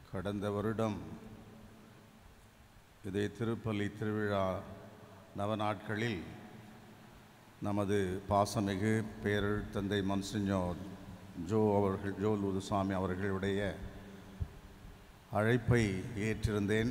கடந்த வருடம் இதே திருப்பள்ளி திருவிழா நவநாட்களில் நமது பாசமிகு பேரல் தந்தை மன்சிஞ்சோ ஜோ அவர்கள் ஜோ லுதுசாமி அவர்களுடைய அழைப்பை ஏற்றிருந்தேன்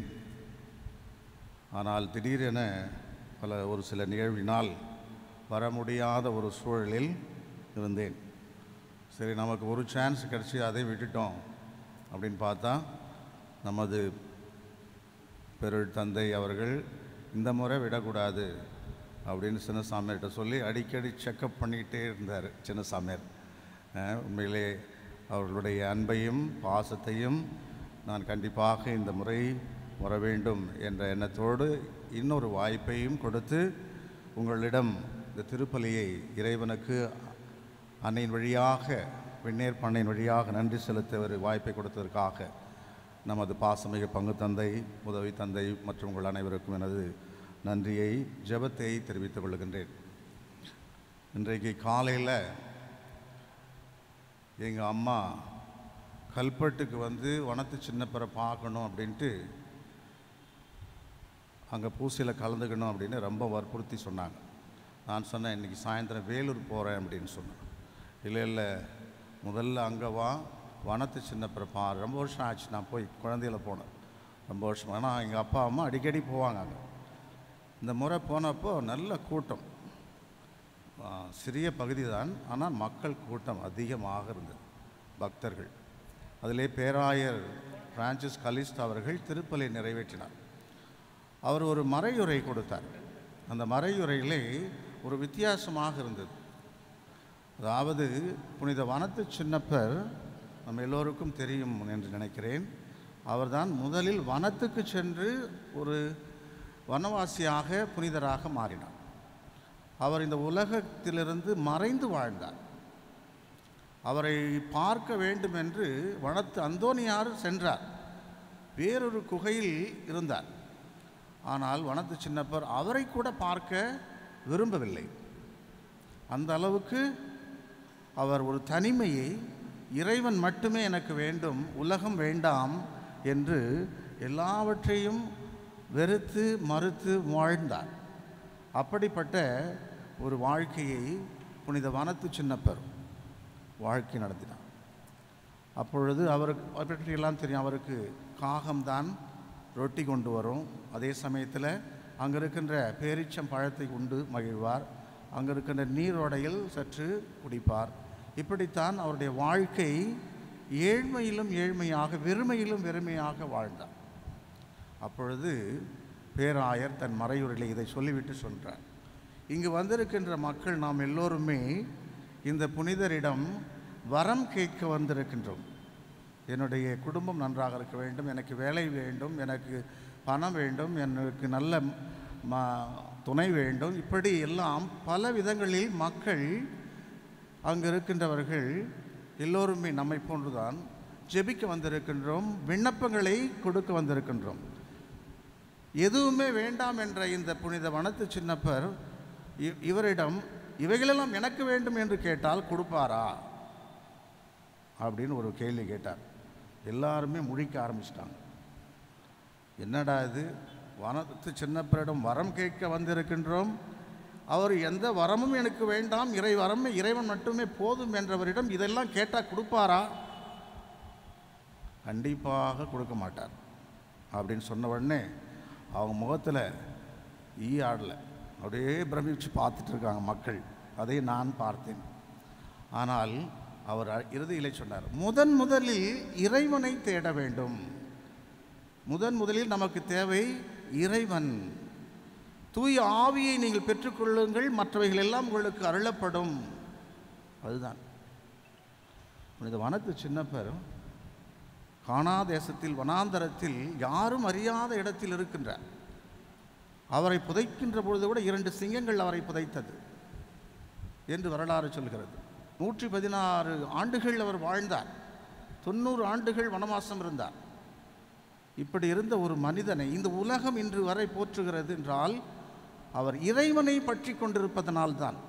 ஆனால் திடீரென பல ஒரு சில நிகழ்வினால் வர முடியாத ஒரு சூழலில் இருந்தேன் சரி நமக்கு ஒரு சான்ஸ் கிடச்சி அதை விட்டுட்டோம் அப்படின்னு பார்த்தா நமது பெருள் தந்தை அவர்கள் இந்த முறை விடக்கூடாது அப்படின்னு சின்னசாமியார்கிட்ட சொல்லி அடிக்கடி செக்கப் பண்ணிக்கிட்டே இருந்தார் சின்னசாமியார் அஹ், உண்மையிலே அவர்களுடைய அன்பையும் பாசத்தையும் நான் கண்டிப்பாக இந்த முறை வர வேண்டும் என்ற எண்ணத்தோடு இன்னொரு வாய்ப்பையும் கொடுத்து உங்களிடம் இந்த திருப்பலியை இறைவனுக்கு அன்னையின் வழியாக விண்ணேற்ப அன்னையின் வழியாக நன்றி செலுத்த ஒரு வாய்ப்பை கொடுத்ததற்காக நமது பாசமிகு பங்கு தந்தை உதவி தந்தை மற்றும் உங்கள் அனைவருக்கும் எனது நன்றியை ஜெபத்தை தெரிவித்துக் கொள்கின்றேன் இன்றைக்கு காலையில் எங்கள் அம்மா கல்பட்டுக்கு வந்து வனத்து சின்னப்பரை பார்க்கணும் அப்படின்ட்டு அங்கே பூசையில் கலந்துக்கணும் அப்படின்னு ரொம்ப வற்புறுத்தி சொன்னாங்க நான் சொன்னேன் இன்றைக்கி சாயந்தரம் வேலூர் போகிறேன் அப்படின்னு சொன்னேன் இல்லை இல்லை முதல்ல அங்கே வா வனத்து சின்னப்பரை பாரு ரொம்ப வருஷம் ஆச்சு நான் போய் குழந்தையில போனேன் ரொம்ப வருஷம் ஆனால் எங்கள் அப்பா அம்மா அடிக்கடி போவாங்க அங்கே இந்த முறை போனப்போ நல்ல கூட்டம் ஆ, சிறிய பகுதி தான் ஆனால் மக்கள் கூட்டம் அதிகமாக இருந்தது பக்தர்கள் அதிலே பேராயர் பிரான்சிஸ் கலிஸ்ட் அவர்கள் திருப்பலி நிறைவேற்றினார் அவர் ஒரு மறையுரை கொடுத்தார் அந்த மறையுரையிலே ஒரு வித்தியாசமாக இருந்தது அதாவது புனித வனத்து சின்னப்பர் நம்ம எல்லோருக்கும் தெரியும் என்று நினைக்கிறேன் அவர்தான் முதலில் வனத்துக்கு சென்று ஒரு வனவாசியாக புனிதராக மாறினார் அவர் இந்த உலகத்திலிருந்து மறைந்து வாழ்ந்தார் அவரை பார்க்க வேண்டும் என்று வனத்து அந்தோனியார் சென்றார் வேறொரு குகையில் இருந்தார் ஆனால் வனத்து சின்னப்பர் அவரை கூட பார்க்க விரும்பவில்லை அந்த அளவுக்கு அவர் ஒரு தனிமையை இறைவன் மட்டுமே எனக்கு வேண்டும் உலகம் வேண்டாம் என்று எல்லாவற்றையும் வெறுத்து மறுத்து வாழ்ந்தார் அப்படிப்பட்ட ஒரு வாழ்க்கையை புனித வனத்து சின்னப்பர் வாழ்க்கை நடத்தினார் அப்பொழுது அவருக்கு அவரை பற்றியெல்லாம் தெரியும் அவருக்கு காகம்தான் ரொட்டி கொண்டு வரும் அதே சமயத்தில் அங்கே இருக்கின்ற பேரிச்சம் பழத்தை உண்டு மகிழ்வார் அங்கே இருக்கின்ற நீரோடையில் சற்று குடிப்பார் இப்படித்தான் அவருடைய வாழ்க்கை ஏழ்மையிலும் ஏழ்மையாக வெறுமையிலும் வெறுமையாக வாழ்ந்தார் அப்பொழுது பேராயர் தன் மறையுரையில் இதை சொல்லிவிட்டு சொல்றார் இங்கு வந்திருக்கின்ற மக்கள் நாம் எல்லோருமே இந்த புனிதரிடம் வரம் கேட்க வந்திருக்கின்றோம் என்னுடைய குடும்பம் நன்றாக இருக்க வேண்டும் எனக்கு வேலை வேண்டும் எனக்கு பணம் வேண்டும் எனக்கு நல்ல ம துணை வேண்டும் இப்படி எல்லாம் பல விதங்களில் மக்கள் அங்கு இருக்கின்றவர்கள் எல்லோருமே நம்மை போன்றுதான் ஜெபிக்க வந்திருக்கின்றோம் விண்ணப்பங்களை கொடுக்க வந்திருக்கின்றோம் எதுவுமே வேண்டாம் என்ற இந்த புனித வனத்து சின்னப்பர் இ- இவரிடம் இவைகளெல்லாம் எனக்கு வேண்டும் என்று கேட்டால் கொடுப்பாரா அப்படின்னு ஒரு கேள்வி கேட்டார் எல்லாருமே முழிக்க ஆரம்பிச்சிட்டாங்க என்னடா இது வனத்து சின்னப்பரிடம் வரம் கேட்க வந்திருக்கின்றோம் அவர் எந்த வரமும் எனக்கு வேண்டாம் இறை வரம் இறைவன் மட்டுமே போதும் என்றவரிடம் இதெல்லாம் கேட்டால் கொடுப்பாரா கண்டிப்பாக கொடுக்க மாட்டார் அப்படின்னு சொன்ன உடனே அவங்க முகத்தில் ஈ ஆடல அப்படியே பிரமிச்சு பார்த்துட்டு இருக்காங்க மக்கள் அதை நான் பார்த்தேன் ஆனால் அவர் அ- இறுதியிலே சொன்னார் முதன் முதலில் இறைவனை தேட வேண்டும் முதன் முதலில் நமக்கு தேவை இறைவன் தூய ஆவியை நீங்கள் பெற்றுக்கொள்ளுங்கள் மற்றவைகள் எல்லாம் உங்களுக்கு அருளப்படும் அதுதான் இந்த வனத்து சின்னப்பர் கானா தேசத்தில் வனாந்தரத்தில் யாரும் அறியாத இடத்தில் இருக்கின்றார் அவரை புதைக்கின்ற பொழுது கூட இரண்டு சிங்கங்கள் அவரை புதைத்தது என்று வரலாறு சொல்கிறது நூற்றி பதினாறு ஆண்டுகள் அவர் வாழ்ந்தார் தொண்ணூறு ஆண்டுகள் வனவாசம் இருந்தார் இப்படி இருந்த ஒரு மனிதனை இந்த உலகம் இன்று வரை போற்றுகிறது என்றால் அவர் இறைவனை பற்றி கொண்டிருப்பதனால்தான்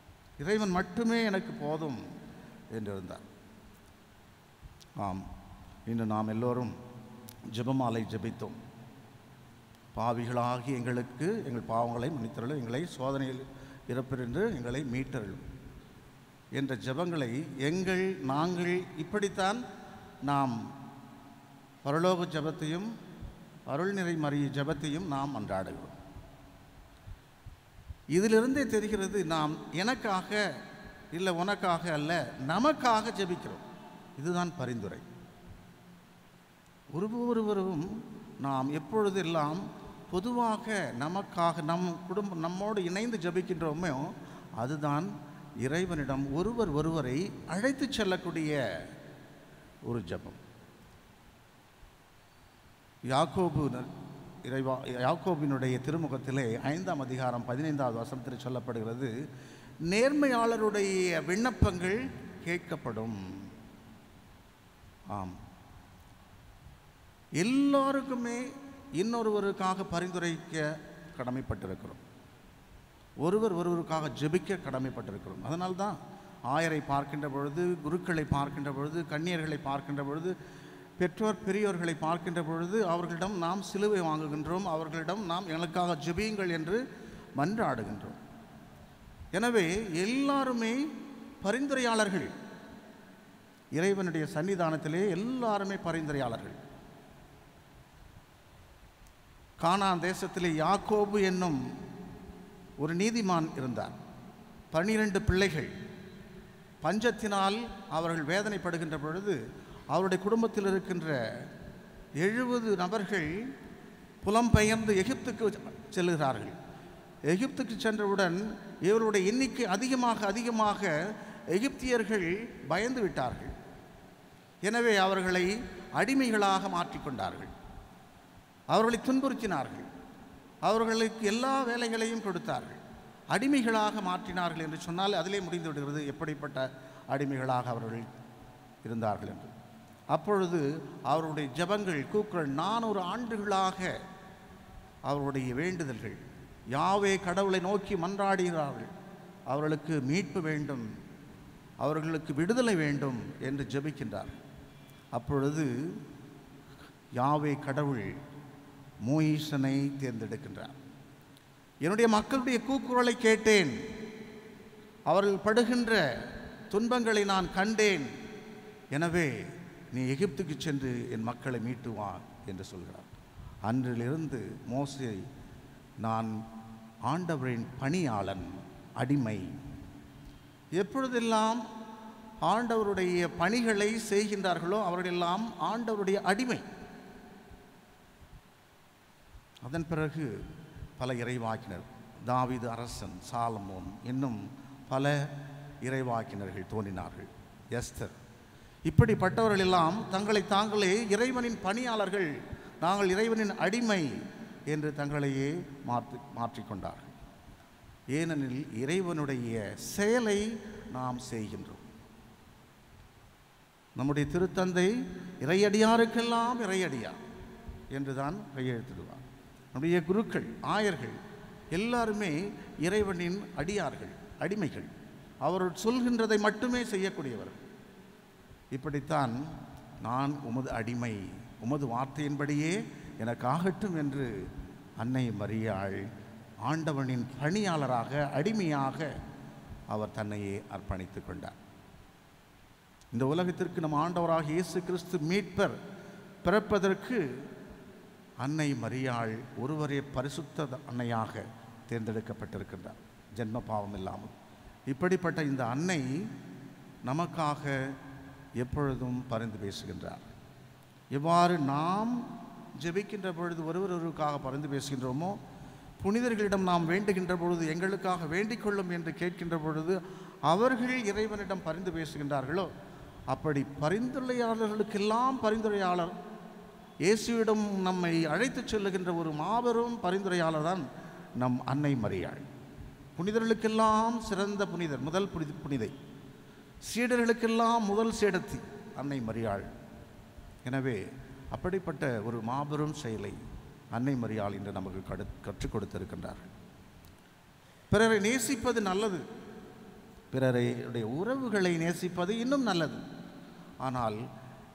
இறைவன் மட்டுமே எனக்கு போதும் என்றிருந்தார் ஆம் இன்று நாம் எல்லோரும் ஜெபமாலை ஜெபித்தோம் பாவிகளாகி எங்களுக்கு எங்கள் பாவங்களை மன்னித்தருளும் எங்களை சோதனையில் இறப்பிருந்து எங்களை மீட்டருளும் என்ற ஜெபங்களை எங்கள் நாங்கள் இப்படித்தான் நாம் பரலோக ஜெபத்தையும் அருள்நிறை மறிய ஜெபத்தையும் நாம் அன்றாடுகிறோம் இதிலிருந்தே தெரிகிறது நாம் எனக்காக இல்லை உனக்காக அல்ல நமக்காக ஜெபிக்கிறோம் இதுதான் பரிந்துரை ஒருவொருவரும் நாம் எப்பொழுதெல்லாம் பொதுவாக நமக்காக நம் குடும்பம் நம்மோடு இணைந்து ஜெபிக்கின்றோமோ அதுதான் இறைவனிடம் ஒருவர் ஒருவரை அழைத்து செல்லக்கூடிய ஒரு ஜெபம் யாக்கோபு ந- இறைவா யாக்கோபினுடைய திருமுகத்திலே ஐந்தாம் அதிகாரம் பதினைந்தாவது வசனத்தில் சொல்லப்படுகிறது நேர்மையாளருடைய விண்ணப்பங்கள் கேட்கப்படும் ஆம் எல்லாருக்குமே இன்னொருவருக்காக பரிந்துரைக்க கடமைப்பட்டிருக்கிறோம் ஒருவர் ஒருவருக்காக ஜெபிக்க கடமைப்பட்டிருக்கிறோம் அதனால்தான் ஆயரை பார்க்கின்ற பொழுது குருக்களை பார்க்கின்ற பொழுது கன்னியர்களை பார்க்கின்ற பொழுது பெற்றோர் பெரியோர்களை பார்க்கின்ற பொழுது அவர்களிடம் நாம் சிலுவை வாங்குகின்றோம் அவர்களிடம் நாம் எனக்காக ஜெபியுங்கள் என்று மன்றாடுகின்றோம் எனவே எல்லாருமே பரிந்துரையாளர்கள் இறைவனுடைய சன்னிதானத்திலே எல்லாருமே பரிந்துரையாளர்கள் கானான் தேசத்திலே யாக்கோபு என்னும் ஒரு நீதிமான் இருந்தார் பன்னிரண்டு பிள்ளைகள் பஞ்சத்தினால் அவர்கள் வேதனைப்படுகின்ற பொழுது அவருடைய குடும்பத்தில் இருக்கின்ற எழுபது நபர்கள் புலம்பெயர்ந்து எகிப்துக்கு செல்லுகிறார்கள் எகிப்துக்கு சென்றவுடன் இவருடைய எண்ணிக்கை அதிகமாக அதிகமாக எகிப்தியர்கள் பயந்து விட்டார்கள் எனவே அவர்களை அடிமைகளாக மாற்றிக்கொண்டார்கள் அவர்களை துன்புறுத்தினார்கள் அவர்களுக்கு எல்லா வேலைகளையும் கொடுத்தார்கள் அடிமைகளாக மாற்றினார்கள் என்று சொன்னால் அதிலே முடிந்து விடுகிறது எப்படிப்பட்ட அடிமைகளாக அவர்கள் இருந்தார்கள் என்று அப்பொழுது அவருடைய ஜெபங்கள் கூக்கள் நானூறு ஆண்டுகளாக அவருடைய வேண்டுதல்கள் யாவே கடவுளை நோக்கி மன்றாடுகிறார்கள் அவர்களுக்கு மீட்பு வேண்டும் அவர்களுக்கு விடுதலை வேண்டும் என்று ஜெபிக்கின்றார் அப்பொழுது யாவே கடவுள் மோயிசனை தேர்ந்தெடுக்கின்றார் என்னுடைய மக்களுடைய கூக்குரலை கேட்டேன் அவர்கள் படுகின்ற துன்பங்களை நான் கண்டேன் எனவே நீ எகிப்துக்கு சென்று என் மக்களை மீட்டு வா என்று சொல்கிறார் அன்றிலிருந்து மோசே நான் ஆண்டவரின் பணியாளன் அடிமை எப்பொழுதெல்லாம் ஆண்டவருடைய பணிகளை செய்கின்றார்களோ அவர்களெல்லாம் ஆண்டவருடைய அடிமை அதன் பிறகு பல இறைவாக்கினர் தாவீது அரசன் சாலமோன் இன்னும் பல இறைவாக்கினர்கள் தோன்றினார்கள் எஸ்தர் இப்படிப்பட்டவர்கள் எல்லாம் தங்களை தாங்களே இறைவனின் பணியாளர்கள் நாங்கள் இறைவனின் அடிமை என்று தங்களையே மாற்றி மாற்றிக்கொண்டார்கள் ஏனெனில் இறைவனுடைய செயலை நாம் செய்கின்றோம் நம்முடைய திருத்தந்தை இறையடியாருக்கெல்லாம் இறையடியார் என்றுதான் கையெழுத்திடுவார் நம்முடைய குருக்கள் ஆயர்கள் எல்லாருமே இறைவனின் அடியார்கள் அடிமைகள் அவர் சொல்கின்றதை மட்டுமே செய்யக்கூடியவர் இப்படித்தான் நான் உமது அடிமை உமது வார்த்தையின்படியே எனக்கு ஆகட்டும் என்று அன்னை மரியாள் ஆண்டவனின் பணியாளராக அடிமையாக அவர் தன்னையே அர்ப்பணித்துக் கொண்டார் இந்த உலகத்திற்கு நம் ஆண்டவராக இயேசு கிறிஸ்து மீட்பர் பிறப்பதற்கு அன்னை மரியாள் ஒருவரே பரிசுத்த அன்னையாக தேர்ந்தெடுக்கப்பட்டிருக்கின்றார் ஜென்ம பாவம் இல்லாமல் இப்படிப்பட்ட இந்த அன்னை நமக்காக எப்பொழுதும் பரிந்து பேசுகின்றார் எவ்வாறு நாம் ஜெபிக்கின்ற பொழுது ஒருவர் ஒருவருக்காக பரிந்து பேசுகின்றோமோ புனிதர்களிடம் நாம் வேண்டுகின்ற பொழுது எங்களுக்காக வேண்டிக் கொள்ளும் என்று கேட்கின்ற பொழுது அவர்கள் இறைவனிடம் பரிந்து பேசுகின்றார்களோ அப்படி பரிந்துரையாளர்களுக்கெல்லாம் பரிந்துரையாளர் இயேசுவிடம் நம்மை அழைத்துச் செல்லுகின்ற ஒரு மாபெரும் பரிந்துரையாளர் தான் நம் அன்னை மரியாள் புனிதர்களுக்கெல்லாம் சிறந்த புனிதர் முதல் புனித புனிதை சீடர்களுக்கெல்லாம் முதல் சேடத்தி அன்னை மரியாள் எனவே அப்படிப்பட்ட ஒரு மாபெரும் செயலை அன்னை மரியாள் இன்று நமக்கு கடு கற்றுக் கொடுத்திருக்கின்றார்கள் பிறரை நேசிப்பது நல்லது பிறரையுடைய உறவுகளை நேசிப்பது இன்னும் நல்லது ஆனால்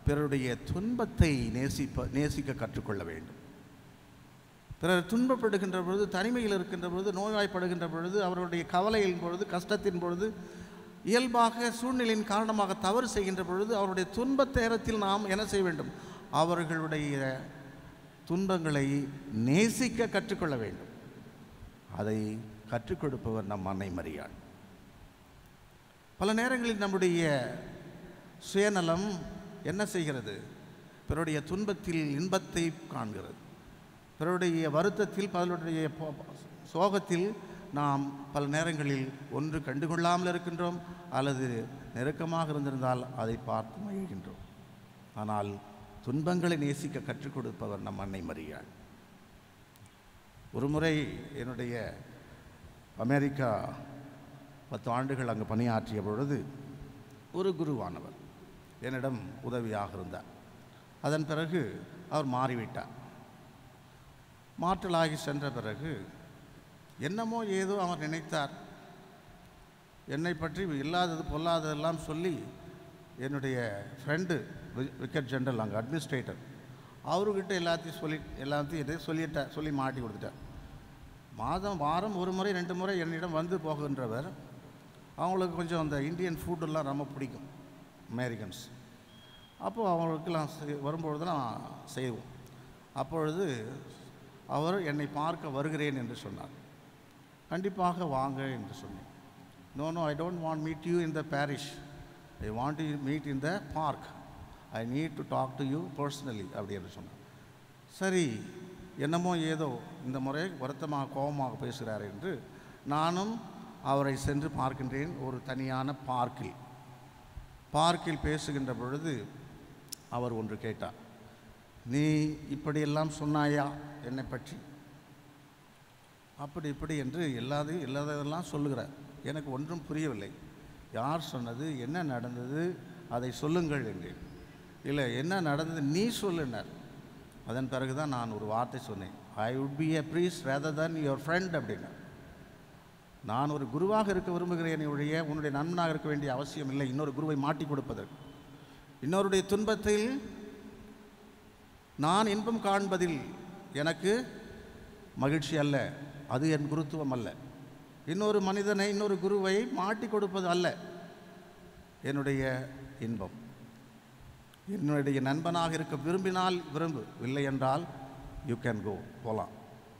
பிறருடைய துன்பத்தை நேசிப்ப நேசிக்க கற்றுக்கொள்ள வேண்டும் பிறர் துன்பப்படுகின்ற பொழுது தனிமையில் இருக்கின்ற பொழுது நோய்வாய்ப்படுகின்ற பொழுது அவர்களுடைய கவலையின் பொழுது கஷ்டத்தின் பொழுது இயல்பாக சூழ்நிலையின் காரணமாக தவறு செய்கின்ற பொழுது அவருடைய துன்பத் நேரத்தில் நாம் என்ன செய்ய வேண்டும் அவர்களுடைய துன்பங்களை நேசிக்க கற்றுக்கொள்ள வேண்டும் அதை கற்றுக் கொடுப்பவர் நம் அன்னை மரியாள் பல நேரங்களில் நம்முடைய சுயநலம் என்ன செய்கிறது பிறருடைய துன்பத்தில் இன்பத்தை காண்கிறது பிறருடைய வருத்தத்தில் பலருடைய போ- சோகத்தில் நாம் பல நேரங்களில் ஒன்று கண்டுகொள்ளாமல் இருக்கின்றோம் அல்லது நெருக்கமாக இருந்திருந்தால் அதை பார்த்து மகிழ்கின்றோம் ஆனால் துன்பங்களை நேசிக்க கற்றுக் கொடுப்பவர் நம் அன்னை மரியாள் ஒரு முறை என்னுடைய அமெரிக்கா பத்து ஆண்டுகள் அங்கு பணியாற்றிய பொழுது ஒரு குருவானவர் என்னிடம் உதவியாக இருந்தார் அதன் பிறகு அவர் மாறிவிட்டார் மாற்றலாகி சென்ற பிறகு என்னமோ ஏதோ அவர் நினைத்தார் என்னை பற்றி இல்லாதது பொல்லாததெல்லாம் சொல்லி என்னுடைய ஃப்ரெண்டு விக்கெட் ஜெனரல் அங்கே அட்மினிஸ்ட்ரேட்டர் அவர்கிட்ட எல்லாத்தையும் சொல்லி எல்லாத்தையும் இதை சொல்லிட்டார் சொல்லி மாட்டி கொடுத்துட்டார் மாதம் வாரம் ஒரு முறை ரெண்டு முறை என்னிடம் வந்து போகின்றவர் அவங்களுக்கு கொஞ்சம் அந்த இந்தியன் ஃபுட்டெல்லாம் ரொம்ப பிடிக்கும் அமெரிக்கன்ஸ் அப்போது அவங்களுக்கெல்லாம் செய்- வரும்பொழுதெல்லாம் செய்வோம் அப்பொழுது அவர் என்னை பார்க்க வருகிறேன் என்று சொன்னார் கண்டிப்பாக வாங்க என்று சொன்னேன் no no I don't want meet you in the parish I want you meet in the park I need to talk to you personally அப்படி என்று சொன்னார் சரி என்னமோ ஏதோ இந்த முறை வருத்தமாக கோபமாக பேசுகிறார் என்று நானும் அவரை சென்று பார்க்கின்றேன் ஒரு தனியான பார்க்கில் பார்க்கில் பேசுகின்ற பொழுது அவர் ஒன்று கேட்டார் நீ இப்படியெல்லாம் சொன்னாயா என்னை பற்றி அப்படி இப்படி என்று எல்லாதையும் இல்லாததெல்லாம் சொல்லுகிறார் எனக்கு ஒன்றும் புரியவில்லை யார் சொன்னது என்ன நடந்தது அதை சொல்லுங்கள் என்றேன் இல்லை என்ன நடந்தது நீ சொல்லுனார் அதன் பிறகு தான் நான் ஒரு வார்த்தை சொன்னேன் ஐ would be a priest rather than your friend அப்படின்னா நான் ஒரு குருவாக இருக்க விரும்புகிறேன் ஒழிய உன்னுடைய நண்பனாக இருக்க வேண்டிய அவசியம் இல்லை இன்னொரு குருவை மாட்டி கொடுப்பதற்கு இன்னொருடைய துன்பத்தில் நான் இன்பம் காண்பதில் எனக்கு மகிழ்ச்சி அல்ல அது என் குருத்துவம் அல்ல இன்னொரு மனிதனை இன்னொரு குருவை மாட்டி கொடுப்பது அல்ல என்னுடைய இன்பம் என்னுடைய நண்பனாக இருக்க விரும்பினால் விரும்பு இல்லை என்றால் யூ கேன் கோ போகலாம்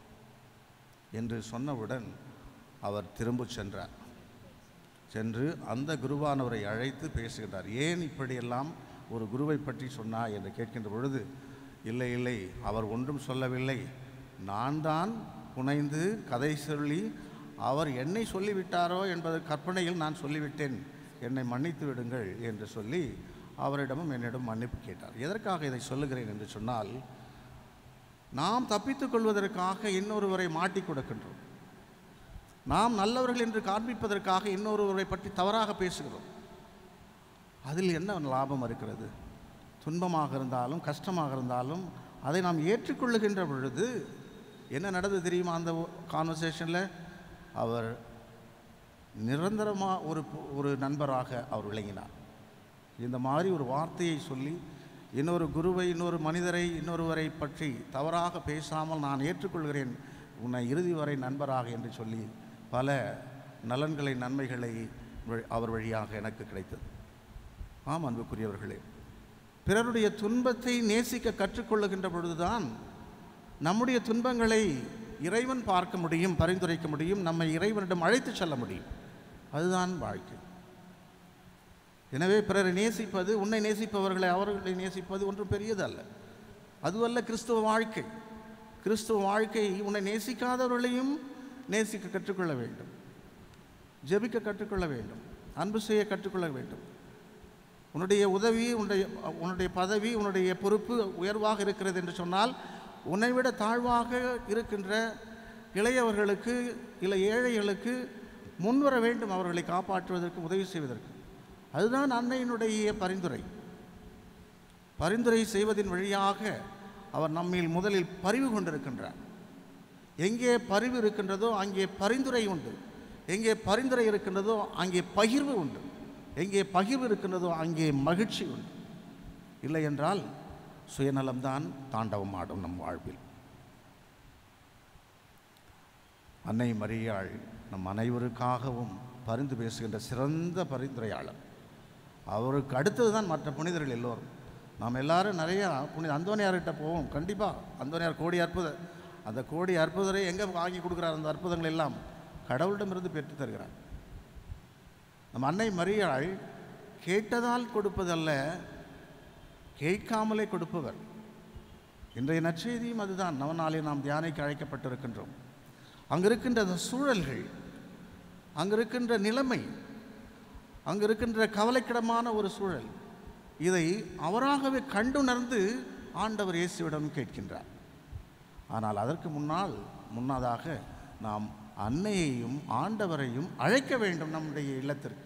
என்று சொன்னவுடன் அவர் திரும்பச் சென்றார் சென்று அந்த குருவானவரை அழைத்து பேசுகிறார் ஏன் இப்படியெல்லாம் ஒரு குருவை பற்றி சொன்னாய் என்று கேட்கின்ற பொழுது இல்லை இல்லை அவர் ஒன்றும் சொல்லவில்லை நான் தான் புனைந்து கதை சொல்லி அவர் என்னை சொல்லிவிட்டாரோ என்பது கற்பனையில் நான் சொல்லிவிட்டேன் என்னை மன்னித்து விடுங்கள் என்று சொல்லி அவரிடமும் என்னிடம் மன்னிப்பு கேட்டார் எதற்காக இதை சொல்லுகிறேன் என்று சொன்னால் நாம் தப்பித்துக் கொள்வதற்காக இன்னொருவரை மாட்டிக் கொடுக்கின்றோம் நாம் நல்லவர்கள் என்று காண்பிப்பதற்காக இன்னொருவரை பற்றி தவறாக பேசுகிறோம் அதில் என்ன லாபம் இருக்கிறது துன்பமாக இருந்தாலும் கஷ்டமாக இருந்தாலும் அதை நாம் ஏற்றுக்கொள்ளுகின்ற பொழுது என்ன நடந்தது தெரியுமா அந்த கான்வர்சேஷனில் அவர் நிரந்தரமாக ஒரு ஒரு நண்பராக அவர் விளங்கினார் இந்த மாதிரி ஒரு வார்த்தையை சொல்லி இன்னொரு குருவை இன்னொரு மனிதரை இன்னொருவரை பற்றி தவறாக பேசாமல் நான் ஏற்றுக்கொள்கிறேன் உன்னை இறுதி வரை நண்பராக என்று சொல்லி பல நலன்களை நன்மைகளை வழி- அவர் வழியாக எனக்கு கிடைத்தது ஆம் அன்புக்குரியவர்களே பிறருடைய துன்பத்தை நேசிக்க கற்றுக்கொள்ளுகின்ற பொழுதுதான் நம்முடைய துன்பங்களை இறைவன் பார்க்க முடியும் பரிந்துரைக்க முடியும் நம்மை இறைவனிடம் அழைத்து செல்ல முடியும் அதுதான் வாழ்க்கை எனவே பிறரை நேசிப்பது உன்னை நேசிப்பவர்களை அவர்களை நேசிப்பது ஒன்றும் பெரியதல்ல அதுவல்ல கிறிஸ்துவ வாழ்க்கை கிறிஸ்துவ வாழ்க்கை உன்னை நேசிக்காதவர்களையும் நேசிக்க கற்றுக்கொள்ள வேண்டும் ஜெபிக்க கற்றுக்கொள்ள வேண்டும் அன்பு செய்ய கற்றுக்கொள்ள வேண்டும் உன்னுடைய உதவி உன்னுடைய உன்னுடைய பதவி உன்னுடைய பொறுப்பு உயர்வாக இருக்கிறது என்று சொன்னால் உன்னை விட தாழ்வாக இருக்கின்ற இளையவர்களுக்கு இல்லை ஏழைகளுக்கு முன்வர வேண்டும் அவர்களை காப்பாற்றுவதற்கு உதவி செய்வதற்கு அதுதான் அன்னையினுடைய பரிந்துரை பரிந்துரை செய்வதின் வழியாக அவர் நம்மில் முதலில் பரிவு கொண்டிருக்கின்றார் எங்கே பரிவு இருக்கின்றதோ அங்கே பரிந்துரை உண்டு எங்கே பரிந்துரை இருக்கின்றதோ அங்கே பகிர்வு உண்டு எங்கே பகிர்வு இருக்கின்றதோ அங்கே மகிழ்ச்சி உண்டு இல்லை என்றால் சுயநலம்தான் தாண்டவம் ஆடும் நம் வாழ்வில் அன்னை மரியாள் நம் அனைவருக்காகவும் பரிந்து பேசுகின்ற சிறந்த பரிந்துரையாளர் அவருக்கு அடுத்தது தான் மற்ற புனிதர்கள் எல்லோரும் நாம் எல்லாரும் நிறையா புனித அந்தோனியார்கிட்ட போவோம் கண்டிப்பாக அந்தோனியார் கோடி அற்புதர் அந்த கோடி அற்புதரை எங்கே வாங்கி கொடுக்குறார் அந்த அற்புதங்கள் எல்லாம் கடவுளிடமிருந்து பெற்று தருகிறார் நம் அன்னை மரியாள் கேட்டதால் கொடுப்பதல்ல கேட்காமலே கொடுப்பவர் இன்றைய நற்செய்தியும் அதுதான் நவநாளே நாம் தியானிக்க அழைக்கப்பட்டிருக்கின்றோம் அங்கே இருக்கின்ற அந்த சூழல்கள் அங்கே இருக்கின்ற நிலைமை அங்கே இருக்கின்ற கவலைக்கிடமான ஒரு சூழல் இதை அவராகவே கண்டுணர்ந்து ஆண்டவர் இயேசுவிடம் கேட்கின்றார் ஆனால் அதற்கு முன்னால் முன்னதாக நாம் அன்னையையும் ஆண்டவரையும் அழைக்க வேண்டும் நம்முடைய இல்லத்திற்கு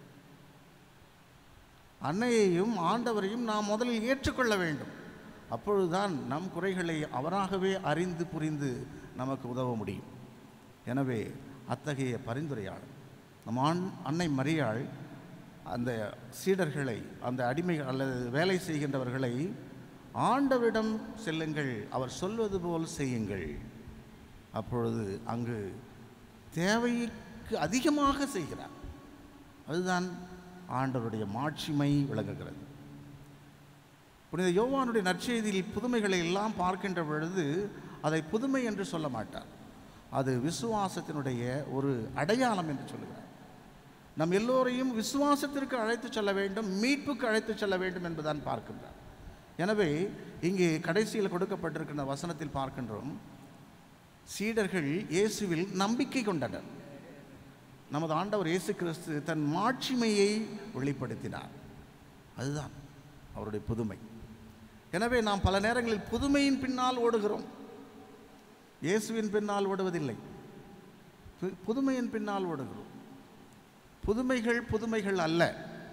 அன்னையையும் ஆண்டவரையும் நாம் முதலில் ஏற்றுக்கொள்ள வேண்டும் அப்பொழுதுதான் நம் குறைகளை அவராகவே அறிந்து புரிந்து நமக்கு உதவ முடியும் எனவே அத்தகைய பரிந்துரையாளர் நம் ஆண் அன்னை மரியாள் அந்த சீடர்களை அந்த அடிமைகள் அல்லது வேலை செய்கின்றவர்களை ஆண்டவரிடம் செல்லுங்கள் அவர் சொல்வது போல் செய்யுங்கள் அப்பொழுது அங்கு தேவைக்கு அதிகமாக செய்கிறார் அதுதான் ஆண்டவருடைய மாட்சிமை விளங்குகிறது புனித யோவானுடைய நற்செய்தியில் புதுமைகளை எல்லாம் பார்க்கின்ற பொழுது அதை புதுமை என்று சொல்ல மாட்டார் அது விசுவாசத்தினுடைய ஒரு அடையாளம் என்று சொல்லுகிறார் நம் எல்லோரையும் விசுவாசத்திற்கு அழைத்து செல்ல வேண்டும் மீட்புக்கு அழைத்து செல்ல வேண்டும் என்பதுதான் பார்க்கின்றார் எனவே இங்கே கடைசியில் கொடுக்கப்பட்டிருக்கின்ற வசனத்தில் பார்க்கின்றோம் சீடர்கள் இயேசுவில் நம்பிக்கை கொண்டனர் நமது ஆண்டவர் இயேசு கிறிஸ்து தன் மாட்சிமையை வெளிப்படுத்தினார் அதுதான் அவருடைய புதுமை எனவே நாம் பல நேரங்களில் புதுமையின் பின்னால் ஓடுகிறோம் இயேசுவின் பின்னால் ஓடுவதில்லை பு- புதுமையின் பின்னால் ஓடுகிறோம் புதுமைகள் புதுமைகள் அல்ல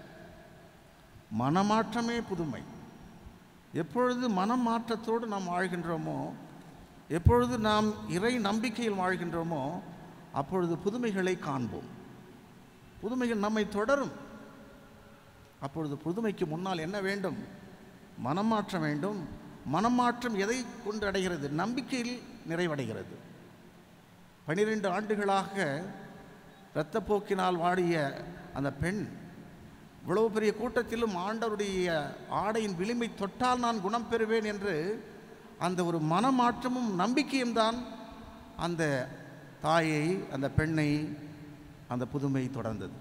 மனமாற்றமே புதுமை எப்பொழுது மனமாற்றத்தோடு நாம் வாழ்கின்றோமோ எப்பொழுது நாம் இறை நம்பிக்கையில் வாழ்கின்றோமோ அப்பொழுது புதுமைகளை காண்போம் புதுமைகள் நம்மை தொடரும் அப்பொழுது புதுமைக்கு முன்னால் என்ன வேண்டும் மனமாற்றம் வேண்டும் மனமாற்றம் எதை கொண்டு அடைகிறது நம்பிக்கையில் நிறைவடைகிறது பனிரெண்டு ஆண்டுகளாக இரத்தப்போக்கினால் வாடிய அந்த பெண் இவ்வளவு பெரிய கூட்டத்திலும் ஆண்டவருடைய ஆடையின் விளிம்பை தொட்டால் நான் குணம் பெறுவேன் என்று அந்த ஒரு மனமாற்றமும் நம்பிக்கையும் தான் அந்த தாயை அந்த பெண்ணை அந்த புதுமை தொடர்ந்தது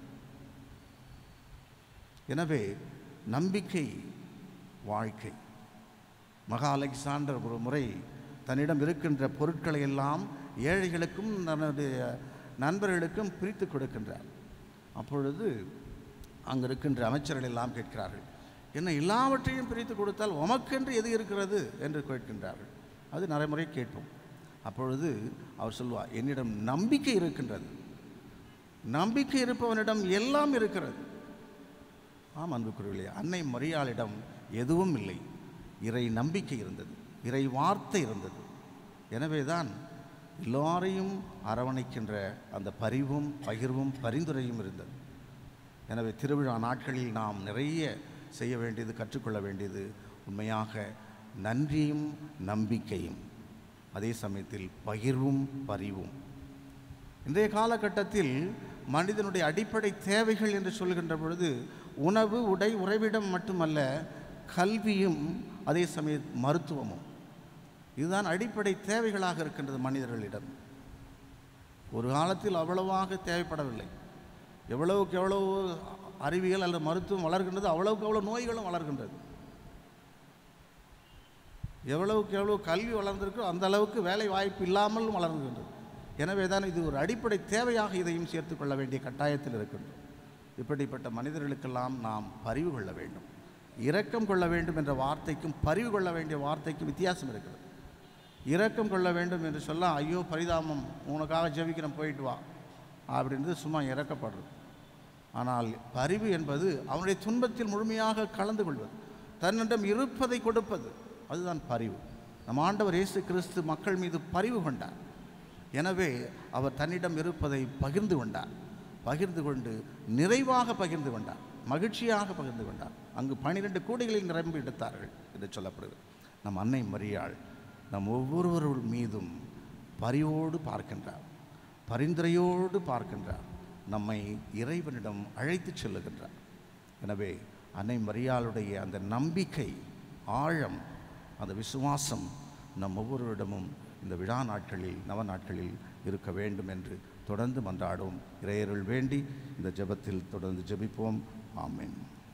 எனவே நம்பிக்கை வாழ்க்கை மகா அலெக்சாண்டர் ஒரு முறை தன்னிடம் இருக்கின்ற பொருட்களை எல்லாம் ஏழைகளுக்கும் தன்னுடைய நண்பர்களுக்கும் பிரித்து கொடுக்கின்றார் அப்பொழுது அங்கே இருக்கின்ற அமைச்சர்கள் எல்லாம் கேட்கிறார்கள் என்ன எல்லாவற்றையும் பிரித்து கொடுத்தால் உமக்கென்று எது இருக்கிறது என்று கேட்கின்றார்கள் அது நடைமுறை கேட்போம் அப்பொழுது அவர் சொல்வார் என்னிடம் நம்பிக்கை இருக்கின்றது நம்பிக்கை இருப்பவனிடம் எல்லாம் இருக்கிறது ஆம் அன்புக்குரியவர்களே அன்னை மரியாளிடம் எதுவும் இல்லை இறை நம்பிக்கை இருந்தது இறை வார்த்தை இருந்தது எனவே தான் எல்லாரையும் அரவணைக்கின்ற அந்த பரிவும் பகிர்வும் பரிந்துரையும் இருந்தது எனவே திருவிழா நாட்களில் நாம் நிறைய செய்ய வேண்டியது கற்றுக்கொள்ள வேண்டியது உண்மையாக நன்றியும் நம்பிக்கையும் அதே சமயத்தில் பகிர்வும் பரிவும் இன்றைய காலகட்டத்தில் மனிதனுடைய அடிப்படை தேவைகள் என்று சொல்கின்ற பொழுது உணவு உடை உறைவிடம் மட்டுமல்ல கல்வியும் அதே சமய மருத்துவமும் இதுதான் அடிப்படை தேவைகளாக இருக்கின்றது மனிதர்களிடம் ஒரு காலத்தில் அவ்வளவாக தேவைப்படவில்லை எவ்வளவுக்கு எவ்வளவு அறிவியல் அல்லது மருத்துவம் வளர்கின்றது அவ்வளவுக்கு அவ்வளோ நோய்களும் வளர்கின்றது எவ்வளவுக்கு எவ்வளவு கல்வி வளர்ந்திருக்கோ அந்த அளவுக்கு வேலை வாய்ப்பு இல்லாமலும் வளர்கின்றது எனவே தான் இது ஒரு அடிப்படை தேவையாக இதையும் சேர்த்துக் கொள்ள வேண்டிய கட்டாயத்தில் இருக்கின்றோம் இப்படிப்பட்ட மனிதர்களுக்கெல்லாம் நாம் பரிவு கொள்ள வேண்டும் இரக்கம் கொள்ள வேண்டும் என்ற வார்த்தைக்கும் பரிவு கொள்ள வேண்டிய வார்த்தைக்கும் வித்தியாசம் இருக்கிறது இரக்கம் கொள்ள வேண்டும் என்று சொல்ல ஐயோ பரிதாபம் உனக்காக ஜெபிக்கிறேன் போயிட்டு வா அப்படின்றது சும்மா இறக்கப்படுறது ஆனால் பரிவு என்பது அவனுடைய துன்பத்தில் முழுமையாக கலந்து கொள்வது தன்னிடம் இருப்பதை கொடுப்பது அதுதான் பரிவு நம் ஆண்டவர் இயேசு கிறிஸ்து மக்கள் மீது பரிவு கொண்டார் எனவே அவர் தன்னிடம் இருப்பதை பகிர்ந்து கொண்டார் பகிர்ந்து கொண்டு நிறைவாக பகிர்ந்து கொண்டார் மகிழ்ச்சியாக பகிர்ந்து கொண்டார் அங்கு பனிரெண்டு கூடைகளில் நிரம்பி எடுத்தார்கள் என்று சொல்லப்படுது நம் அன்னை மரியாள் நம் ஒவ்வொருவர் மீதும் பரிவோடு பார்க்கின்றார் பரிந்துரையோடு பார்க்கின்றார் நம்மை இறைவனிடம் அழைத்துச் செல்லுகின்றார் எனவே அன்னை மரியாளுடைய அந்த நம்பிக்கை ஆழம் அந்த விசுவாசம் நம் ஒவ்வொருவரிடமும் இந்த விழா நாட்களில் நவ நாட்களில் இருக்க வேண்டும் என்று தொடர்ந்து மன்றாடும் இறையருள் வேண்டி இந்த ஜெபத்தில் தொடர்ந்து ஜெபிப்போம் ஆமென்